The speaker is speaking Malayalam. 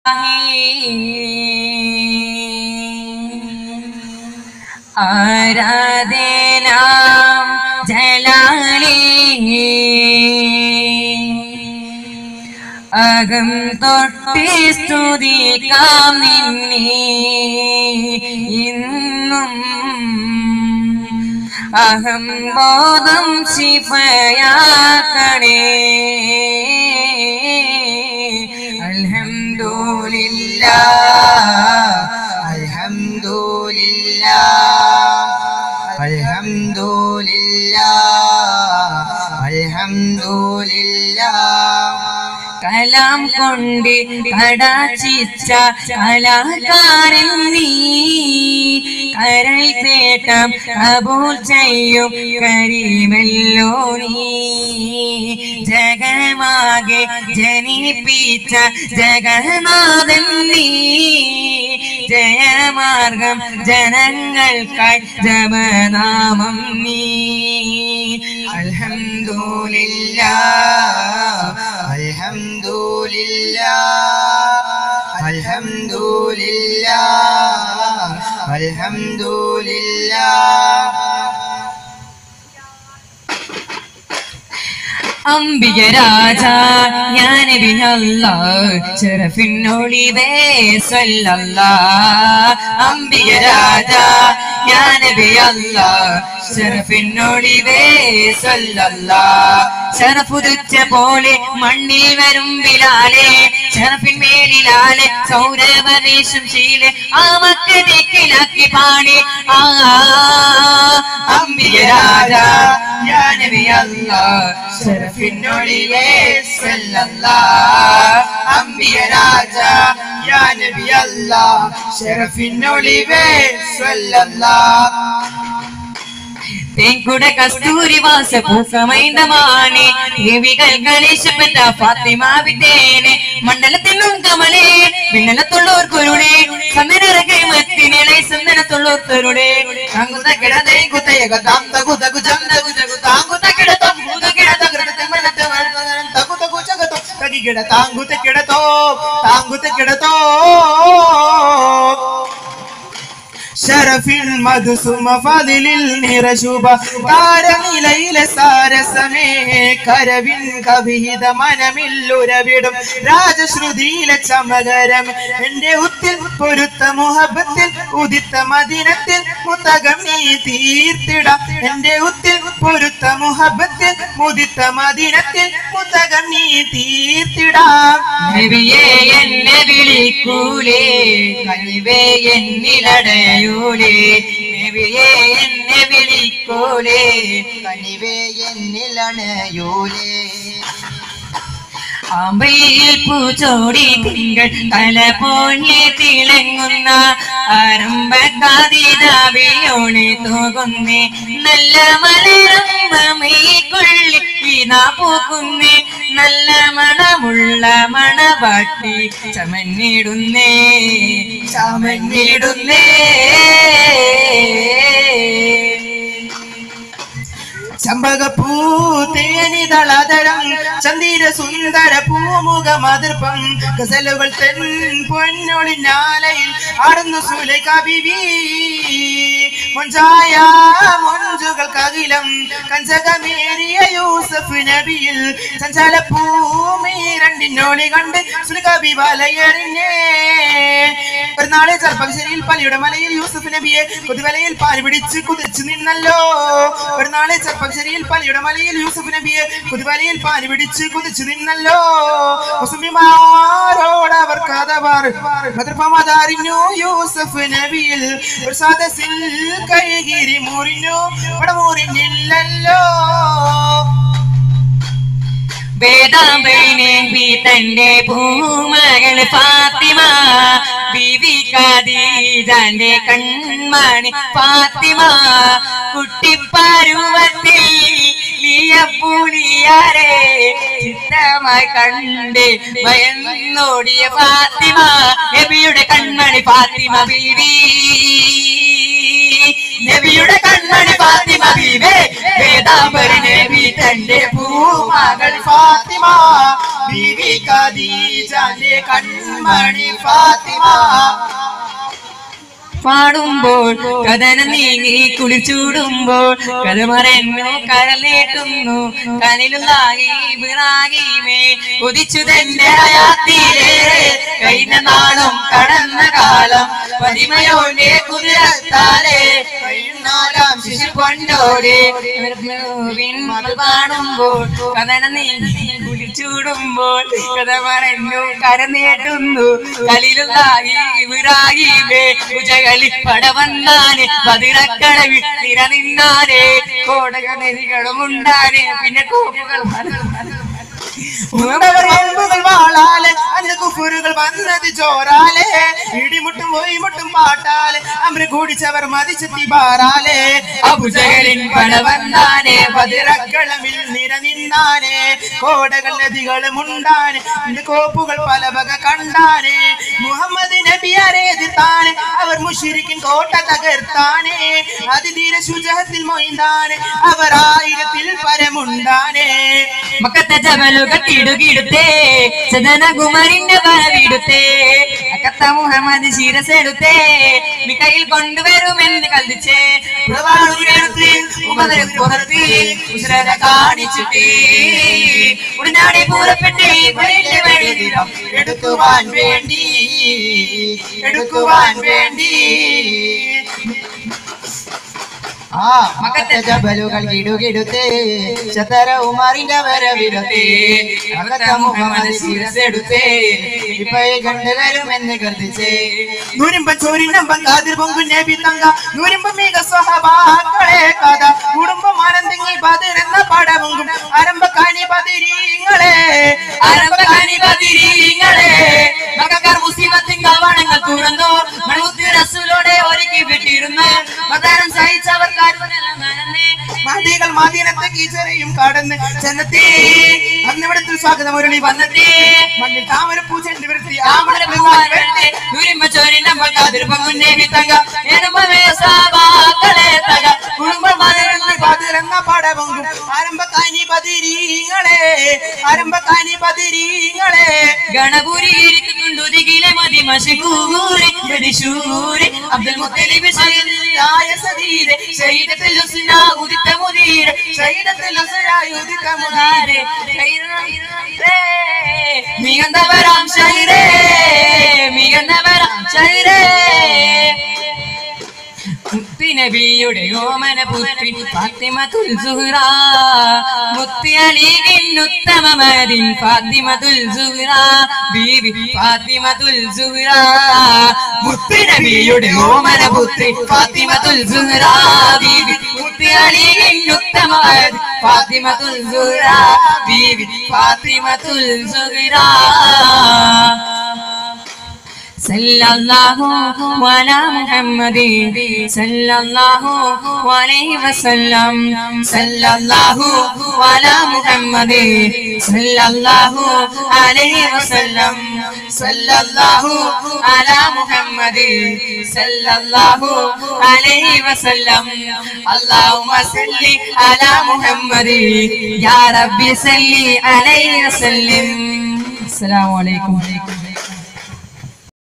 ആരാധനാം ജലാലി അകം തൊട്ടി സ്തുതിക്കാം നിന്നെ ഇന്നും അഹം ബോധം ശിഫയാക്കണേ അൽഹംദുലില്ലാ അൽഹംദുലില്ലാ അൽഹംദുലില്ലാ അൽഹംദുലില്ലാ കലാം കൊണ്ട് കടാച്ചിച്ച കലാകാരൻ നീ കരൾ തേട്ടം കബൂൽ ചെയ്യും കരീമല്ലോ നീ ജഗമാകെ ജനിപ്പിച്ച ജഗന്നാഥൻ നീ ജയമാർഗം ജനങ്ങൾക്കായി ജപനാമം നീ അൽഹംദുലില്ലാ അൽഹംദുലില്ലാ അൽഹംദുലില്ലാ അൽഹംദുലില്ലാ അംബിക രാജ ഞാൻ ചെറുഫിന്നൊളിവേ സല്ലല്ല അംബിക രാജ ഞാൻ ചെറുഫിന്നൊളിവേ സല്ലല്ല ചെറുപ്പുതുച്ച പോലെ മണ്ണിൽ വരും ബിലാലെ ചെറുപ്പിന്മേലിലാലെ സൗരവദേശം ശീലെ ആ മക്ക ദിക്കിലാക്കി പാടി ആ അംബിക രാജ ഞാൻ ഷറഫിനൊളിവേ സല്ലല്ലാ അംബിയ രാജ യാ നബി അല്ലാ ഷറഫിനൊളിവേ സല്ലല്ലാ തേങ്കുട കസ്തൂരി വാസ പൂക്കമൈന്ദമാനെ ദേവികൾ ഗണേശപ്പെട്ട ഫാത്തിമ വിട്ടേനെ മണ്ഡലത്തിനും കമലേ മിന്നലത്തുള്ളോർ കുരുടേ സന്ദനരകെ മത്തിനിളെ സന്ദനത്തുള്ളോർത്തരുടെ താങ്കുത കിടതേ കുതയക താം തകു തകു ജം തകു ജഗു താങ്കുത കിടതം ഭൂത കിടത കൃത മനത തകു തകു ജഗതോ തകി കിട താങ്കുത കിടതോ താങ്കുത കിടതോ ഷറഫിൽ മധുസുമ ഫതിലിൽ നിറശുഭ താരനിലയിലെ സാരസമേ കരവിൻ കവിഹിത മനമില്ലുരവിടും രാജശ്രുതിയിലെ ചമകരം എന്റെ ഉത്തിൽ പൊരുത്ത മുഹബത്തിൽ ഉദിത്ത മദിനത്തിൽ മുത്തകം നീ തീർത്തിടാം എന്റെ ഉത്തിൽ പൊരുത്ത മുഹബത്തിൽ മുദിത്ത മദിനത്തിൽ മുത്തകം നീ തീർത്തിടാം നബിയെ എന്നെ വിളിക്കൂലേ കനിവേ എന്നിലടയൂലേ നബിയെ എന്നെ വിളിക്കൂലേ കനിവേ എന്നിലണയൂലേ അമ്പയിൽ പൂച്ചോടി തിങ്കൾ തല പോലെ തിളങ്ങുന്ന ആരംഭക്കാതിരാവിയോണി തോകുന്നേ നല്ല മലരമ്പമേ കൊള്ളി ഇതാ പൂക്കുന്നേ നല്ല മണമുള്ള മണവാട്ടി ചമന്നിടുന്നേ ചമന്നിടുന്നേ ചമ്പകപ്പൂ തേനിതളതരം ചന്ദിര സുന്ദര പൂമുഖ മതിർപ്പം ഗസലുകൾ തെൻ പൊന്നൊളിനാലയിൽ ആടുന്നു സുലൈ കവിവി മുഞ്ചായ മുഞ്ചുകൾക്കകിലം കഞ്ചകമേറിയ യൂസഫ് നബിയിൽ ചഞ്ചല ഭൂമി രണ്ടിനോളി കണ്ട് സുലകവി വലയെറിഞ്ഞേ ഒരു നാളെ ചെറുപ്പശ്ശേരിയിൽ പലിയുടെ മലയിൽ യൂസഫ് നബിയെ കൊതുവലയിൽ പാല് പിടിച്ച് കുതിച്ചു നിന്നല്ലോ ഒരു നാളെ ചെറുപ്പശ്ശേരിയിൽ പലിയുടെ മലയിൽ യൂസഫ് നബിയെ കൊതുവലയിൽ പാല് പിടിച്ച് കുതിച്ചു നിന്നല്ലോ മുസ്ലിമാരോട് അവർ കഥ മതർപ്പമതറിഞ്ഞു യൂസഫ് നബിയിൽ ഒരു സദസ്സിൽ കൈകിരി മുറിഞ്ഞു ഇവിടെ മുറിഞ്ഞില്ലല്ലോ വേദാമ്പനെ ബി തന്റെ പൂമകൾ ഫാത്തിമ ബിവി ഖദീജന്റെ കൺമണി ഫാത്തിമ കുട്ടിപ്പരുവത്തിൽ ലിയപ്പുലിയാരെ ചിത്രമായി കണ്ട് ഭയന്നോടിയ ഫാത്തിമ നബിയുടെ കൺമണി ഫാത്തിമ ബീവി നബിയുടെ കൺമണി ഫാത്തിമ ബീവേ വേദാംബരി നബി തന്റെ പൂമകൾ ഫാത്തിമ ബീവി ഖദീജന്റെ കൺമണി ഫാത്തിമ പാടുമ്പോൾ കഥന നീങ്ങി കുളിച്ചൂടുമ്പോൾ കഥ മറന്നു കരലേട്ടുന്നു കനിലുള്ളാകി വിറാകിമേ കൊതിച്ചു തന്റെ ഹയാത്തിലേറെ കഴിഞ്ഞ നാളും കടന്ന കാലം പതിമയോന്റെ കുതിരത്താലെ നാലാം ശിശു കൊണ്ടോടെ മകൾ കാണുമ്പോൾ കഥന നീങ്ങി കുളിച്ചൂടുമ്പോൾ കഥ മറന്നു കരനേട്ടുന്നു കലിലുള്ളാകി വിറാകിമേ ഉജകളി പടവന്നാനെ പതിരക്കടവിൽ നിരനിന്നാനെ കോടകനദികളും ഉണ്ടാനെ പിന്നെ കോപ്പുകൾ ഉണ്ടവർ അമ്പുകൾ വാളാലെ അന്ന് കുഫുറുകൾ വന്നത് ചോറാലെ ഇടിമുട്ടും ഒയ്മുട്ടും പാട്ടാലെ അമൃ കൂടിച്ചവർ മതിച്ചെത്തി പാറാലെ അബുജകളിൻ പടവന്നാനെ പതിരക്കളമിൽ നിരനിന്നാനെ കോടകൾ നദികളും ഉണ്ടാനെ ഇന്ന് കോപ്പുകൾ പല വക കണ്ടാനെ മുഹമ്മദ് നബിയാരെ എതിർത്താനെ അവർ മുഷിരിക്കിൻ കോട്ട തകർത്താനെ അതിധീര ശുചത്തിൽ മൊയ്താനെ അവർ ആയിരത്തിൽ പരമുണ്ടാനെ മക്കത്തെ ജബലുകൾ കിടുകിടുത്തേ സദനകുമാരിന്റെ വരവിടുത്തേ അക്കത്ത മുഹമ്മദ് ശിരസെടുത്തേ മിക്കയിൽ കൊണ്ടുവരുമെന്ന് കൽദിച്ചേ പുറവാണൂരെടുത്ത് ഉമതര പുറത്ത് ഉസ്രത കാണിച്ചിട്ടേ ഉടനാടെ പൂരപ്പെട്ട് വഴിയിട്ട് വഴിതിരം എടുക്കുവാൻ വേണ്ടി എടുക്കുവാൻ വേണ്ടി ആ മകത്തെ ജബലുകൾ കിടുകിടുത്തേ ചതര ഉമാറിന്റെ വരവിടത്തേ അകത്ത മുഹമ്മദ് ശിരസെടുത്തേ ഇപ്പയെ കണ്ടുവരുമെന്ന് കരുതിച്ചേ നൂരിമ്പൻ ചോരിനമ്പൻ കാതിർ പൊങ്കു നബി തങ്ക നൂരിമ്പൻ മിക സ്വഹബാക്കളെ കഥ കുടുംബം ആനന്ദങ്ങി ബദിരെന്ന പടമുങ്കും ആരംഭക്കാനി ബദിരീങ്ങളെ ആരംഭകാനി ബദിരീങ്ങളെ മകക്കാർ മുസീബത്തിൻ കവാടങ്ങൾ തുറന്നു മണമുത്തി റസൂലോടെ ഒരുക്കി വിട്ടിരുന്നു മതാരം സഹിച്ചവർ മതികൾ മാതീനത്തെ കീച്ചറയും കടന്ന് ചെന്നെത്തി അന്നിവിടത്തിൽ സ്വാഗതം ഒരളി വന്നെത്തി മണ്ണിൽ താമര പൂച്ചെണ്ട് വൃത്തി ആമല പതിരെന്ന പടവങ്കും ആരംഭക്കാനി പതിരീങ്ങളെ ആരംഭക്കാനി പതിരീങ്ങളെ ഗണപുരി ഇരിക്കുന്നുണ്ടിലെ മതി മശകൂരി മരിശൂരി അബ്ദുൽ മുത്തലിബ് ആയ സതീരെ ശരീരത്തിൽ ഉസ്ന ഉദിത്ത മുദീരെ ശരീരത്തിൽ ഉസ്നായി ഉദിത്ത മുദീരെ മികന്നവരാം ശൈരേ മികന്നവരാം ശൈരേ മുത്തിനബിയുടെ ഓമന പുത്രി ഫാത്തിമത്തുൽ സുഹ്റ മുത്തിയലിഗിന്നുത്തമ മരിൻ ഫാത്തിമത്തുൽ സുഹ്റ ബീവി ഫാത്തിമത്തുൽ സുഹ്റ മുത്തിനബിയുടെ ഓമന പുത്രി ഫാത്തിമത്തുൽ സുഹ്റ ബീവി മുത്തിയലിഗിന്നുത്തമ മരിൻ ഫാത്തിമത്തുൽ സുഹ്റ ബീവി ഫാത്തിമത്തുൽ സുഹ്റ صلى الله على محمد صلى الله عليه وسلم صلى الله على محمد صلى الله عليه وسلم صلى الله على محمد صلى الله عليه وسلم اللهم صل على محمد يا ربي صل عليه وسلم السلام عليكم